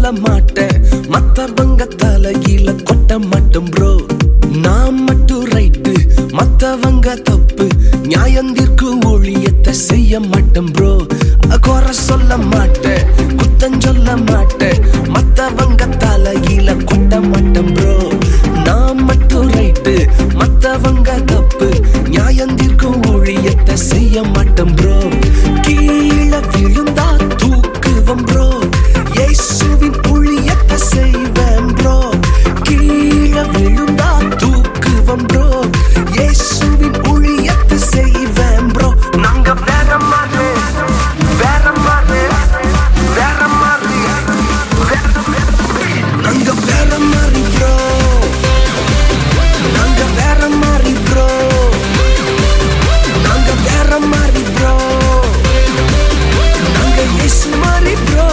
சொல்ல மாட்டேன் மத்தவங்க தலையில கொட்ட மாட்டோம் ப்ரோ நான் மட்டும் ரைட்டு மத்தவங்க தப்பு நியாயந்திற்கு ஒழியத்தை செய்ய மாட்டேன் ப்ரோ குறை சொல்ல மாட்டேன் குத்தம் சொல்ல மாட்டேன் மத்தவங்க தலையில கொட்ட மாட்டேன் ப்ரோ நான் மட்டும் ரைட்டு மத்தவங்க தப்பு நியாயந்திற்கும் ஒழியத்தை செய்ய மாட்டேன் ப்ரோ கீழே விழுந்தா தூக்குவம் ப்ரோ இயேசுவின் ஊழியத்தை செய்வேன் ப்ரோ கீழே விழுந்தா தூக்குவம் ப்ரோ இயேசுவின் ஊழியத்தை செய்வேன் ப்ரோ நாங்க வேற மாதிரி வேற மாதிரி வேற மாதிரி நாங்க வேற மாதிரி ப்ரோ நாங்க வேற மாதிரி ப்ரோ நாங்க வேற மாதிரி ப்ரோ நாங்க இயேசு மாதிரி ப்ரோ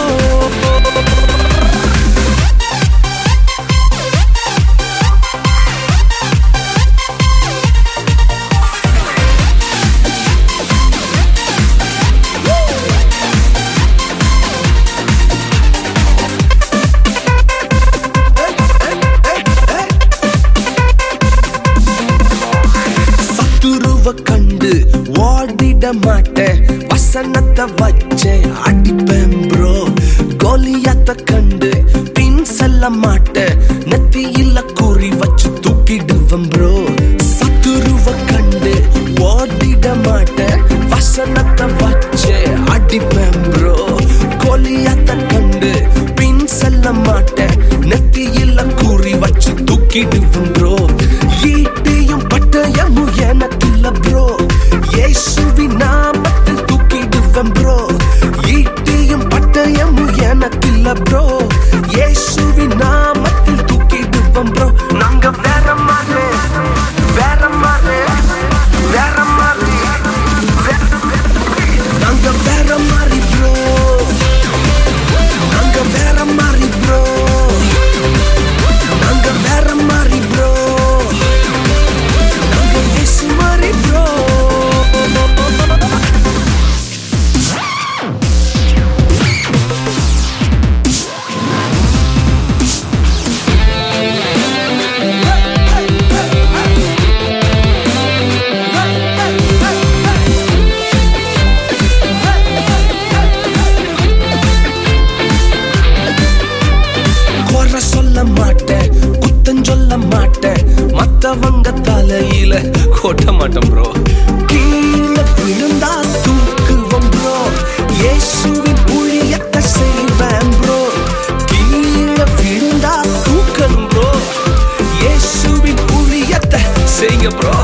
சத்துருவ கண்டு ஓடிட மாட்டேன் வசனத்தை வச்சே அடிப்பேன் ப்ரோ கோலியாத்த கண்டு பின் செல்ல மாட்டேன் நெத்தியில குறி வச்சு தூக்கிடுவேன் ப்ரோ சத்துருவ கண்டு ஓடிட மாட்டேன் வசனத்தை வச்சே அடிப்பேன் ப்ரோ கோலியாத்த கண்டு பின் செல்ல மாட்டேன் நெத்தியில குறி வச்சு தூக்கிடுவேன் ப்ரோ ஈட்டியும் பட்டயமும் எனக்கில்ல ப்ரோ இயேசுவின் நாமத்தில் தூக்கிடுவேன் ப்ரோ ஈட்டியும் பட்டயமும் எனக்கில்ல ப்ரோ இயேசுவின் நாமத்தில் தூக்கிடுவேன் ப்ரோ நாங்க வேற மாதிரி வேற மாதிரி வேற மாதிரி நாங்க வேற மாதிரி ப்ரோ நாங்க வேற மாதிரி ப்ரோ நாங்க வேற மாதிரி ப்ரோ நாங்க இயேசு மாதிரி ப்ரோ குறை சொல்ல மாட்டேன் குத்தம் சொல்ல மாட்டேன் மத்தவங்க தலையில கொட்ட மாட்டேன் ப்ரோ கீழே விழுந்தா தூக்குவோம் ப்ரோ இயேசுவின் ஊழியத்தை செய்வேன் ப்ரோ கீழே விழுந்தா தூக்கணும் ப்ரோ இயேசுவின் ஊழியத்தை செய்ய ப்ரோ